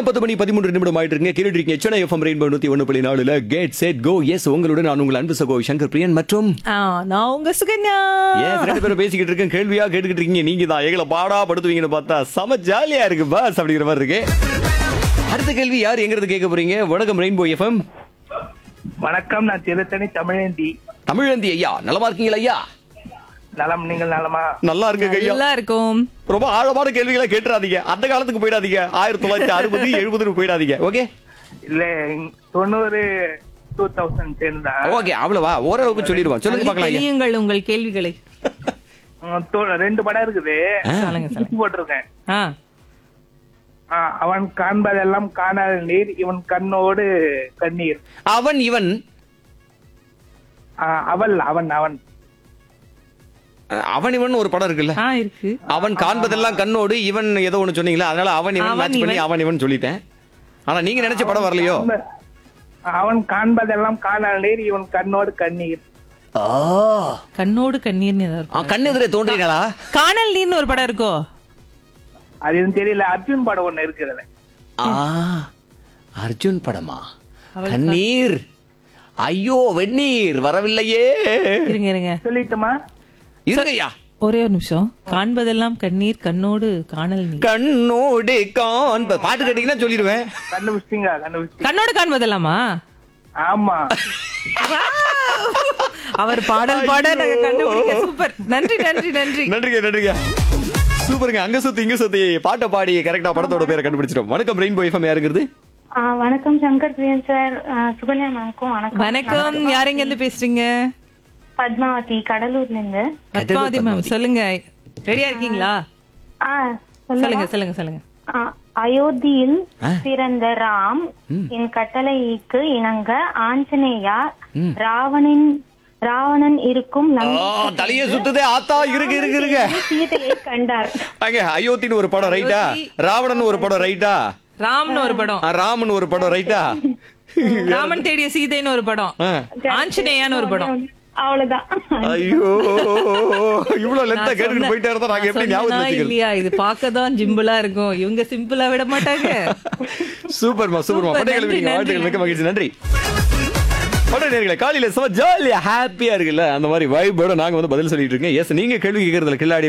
நேரம் பத்து மணி பதிமூன்று நிமிடம் ஆயிட்டு இருக்கீங்க கேட்டுட்டு இருக்கீங்க சென்னை எஃப்எம் ரெயின்போ நூத்தி ஒன்று புள்ளி நாலுல கேட் செட் கோ எஸ் உங்களுடன் நான் உங்கள் அன்பு சகோ சங்கர் பிரியன் மற்றும் ஆ, நான் உங்க சுகன்யா ஏன் ரெண்டு பேரும் பேசிக்கிட்டு இருக்கேன் கேள்வியா கேட்டுக்கிட்டு இருக்கீங்க நீங்க தான் எங்களை பாடா படுத்துவீங்கன்னு பார்த்தா செம ஜாலியா இருக்கு பாஸ் அப்படிங்கிற மாதிரி இருக்கு அடுத்த கேள்வி யார் எங்கிறது கேட்க போறீங்க வணக்கம் ரெயின்போ எஃப்எம் வணக்கம் நான் திருத்தணி தமிழேந்தி தமிழந்தி ஐயா நலமா இருக்கீங்களா ஐயா நலம் நீங்கள் நலமா நல்லா இருக்கு ஐயா நல்லா இருக்கும் ரொம்ப ஆழமான கேள்விகளை கேட்டுறாதீங்க அந்த காலத்துக்கு போயிடாதீங்க ஆயிரத்தி தொள்ளாயிரத்தி அறுபது எழுபதுன்னு போயிடாதீங்க ஓகே இல்ல தொண்ணூறு டூ தௌசண்ட் டென் தான் ஓகே அவ்வளவா ஓரளவுக்கு சொல்லிடுவோம் சொல்லுங்க பார்க்கலாம் ஐயா தெரியுங்கள் உங்கள் கேள்விகளை உம், தொ- ரெண்டு படம் இருக்குது சொல்லுங்க சொல்லுங்க சுத்தி போட்டிருக்கேன் ஆ ஆ, அவன் காண்பதெல்லாம் காணாத நீர் இவன் கண்ணோடு கண்ணீர் அவன் இவன் ஆ, அவள் அவன் அவன் அவன் இவன் ஒரு படம் இருக்குல்ல ஆ இருக்கு அவன் காண்பதெல்லாம் கண்ணோடு இவன் ஏதோ ஒண்ணு சொன்னீங்களா அதனால அவன் இவன் அவன் மேட்ச் பண்ணி இவன். அவன் இவன் சொல்லிட்டேன் ஆனா நீங்க நினைச்ச படம் வரலையோ அவன் காண்பதெல்லாம் காணாத நீர் இவன் கண்ணோடு கண்ணீர் கண்ணோடு கண்ணீர்னு ஏதாவது இருக்கும் கண் எதிரே தோன்றீங்களா காணல் நீர்னு ஒரு படம் இருக்கோ அது எனக்கு தெரியல அர்ஜுன் படம் ஒண்ணு இருக்குது ஆ அர்ஜுன் படமா கண்ணீர் ஐயோ வெந்நீர் வரவில்லையே இருங்க இருங்க சொல்லிட்டுமா இருங்கய்யா ஒரே ஒரு நிமிஷம் காண்பதெல்லாம் கண்ணீர் கண்ணோடு காணல் நீர் கண்ணோடு காண்ப பாட்டு கேட்டீங்கன்னா சொல்லிடுவேன் கண்டுபிடிச்சிங்க கண்டுபிடிச்சி கண்ணோடு காண்பதெல்லாமா ஆமா அவர் பாடல் பாட நாங்க கண்டுபிடிக்க சூப்பர் நன்றி நன்றி நன்றி நன்றிங்க நன்றிங்க சூப்பருங்க அங்க சுத்தி இங்க சுத்தி பாட்டை பாடி கரெக்டா படத்தோட பேரை கண்டுபிடிச்சிடும் வணக்கம் ரெயின்போ எஃப்எம் யாருங்கிறது ஆ, வணக்கம் சங்கர் பிரியன் சார் ஆ, சுகன்யா மேம்க்கும் வணக்கம் வணக்கம் யார் எங்க இருந்து பேசுறீங்க பத்மாவதி கடலூர்ல இருந்து பத்மாவதி மேம் சொல்லுங்க ரெடியா இருக்கீங்களா ஆ, சொல்லுங்க சொல்லுங்க சொல்லுங்க ஆ, அயோத்தியில் பிறந்த ராம் என் கட்டளைக்கு இணங்க ஆஞ்சநேயா ராவணன் ராவணன் இருக்கும் ஆ, லங்கை தலையே சுத்துதே ஆத்தா இருக்கு இருக்கு இருங்க சீதையை கண்டார் அங்க அயோத்தின்னு ஒரு படம் ரைட்டா ராவணன் ஒரு படம் ரைட்டா ராம்னு ஒரு படம் ஆ, ராமன் ஒரு படம் ரைட்டா ராமன் தேடிய சீதைன்னு ஒரு படம் ஆ. ஆஞ்சநேயான்னு ஒரு படம் அவ்வளவுதான் ஐயோ இவ்வளவு லென்த்தா நான் கேட்டுட்டு சொன்ன- போயிட்டே இருந்தா நாங்க எப்படி நான் ஞாபகம் சொன்னேனா வச்சுக்கிறது இல்லையா இது பார்க்கதான் ஜிம்பிளா இருக்கும் இவங்க சிம்பிளா விட மாட்டாங்க சூப்பர்மா சூப்பர்மா சூப்பர், பட்டைகள் நன்றி, வாழ்த்துக்கள் நன்றி. மிக்க மகிழ்ச்சி நன்றி பட்டை நேர்களே காலையில சும்மா ஜாலியா ஹாப்பியா இருக்குல்ல அந்த மாதிரி வைபோட நாங்க வந்து பதில் சொல்லிட்டு இருக்கேன் எஸ் நீங்க கேள்வி கேட்கறதுல கில்லாடி